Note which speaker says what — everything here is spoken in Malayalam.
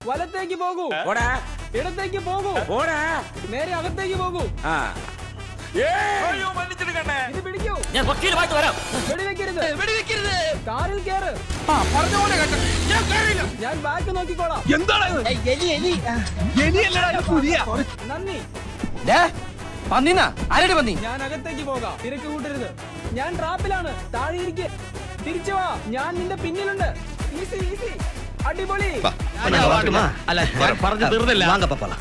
Speaker 1: വലത്തേക്ക് പോകൂ
Speaker 2: പോടാ
Speaker 1: ഇടത്തേക്ക് പോകൂ
Speaker 2: പോടാ
Speaker 1: നേരെ അകത്തേക്ക് പോകൂ
Speaker 2: ആ
Speaker 3: അയ്യോ മன்னிச்சிடுங்கண்ணே
Speaker 1: ഇത് പിടിക്കൂ
Speaker 4: ഞാൻ വക്കീലുമായിട്ട് വരാം
Speaker 1: വെടിവെക്കരുത്
Speaker 3: വെടിവെക്കരുത്
Speaker 1: കാറിൽ കേറ്
Speaker 3: ആ പറഞ്ഞ പോലെ കേട്ടോ ഞാൻ കേറില്ല
Speaker 1: ഞാൻ ബാക്ക് നോക്കിക്കോളാം
Speaker 3: എന്താണ് ഇത്? എലിയല്ലടാ ഇത് പുലിയാ
Speaker 1: നന്ദി
Speaker 4: പന്നിനാ ആരുടെ പന്നി
Speaker 1: ഞാൻ അകത്തേക്ക് പോകാം തിരക്ക് കൂട്ടരുത് ഞാൻ ട്രാപ്പിലാണ് താഴെ ഇരിക്കെ തിരിച്ചു വാ ഞാൻ നിന്റെ പിന്നിലുണ്ട് ഈസി ഈസി അടിപൊളി
Speaker 4: അല്ല ഞാൻ പറഞ്ഞു തീർന്നില്ല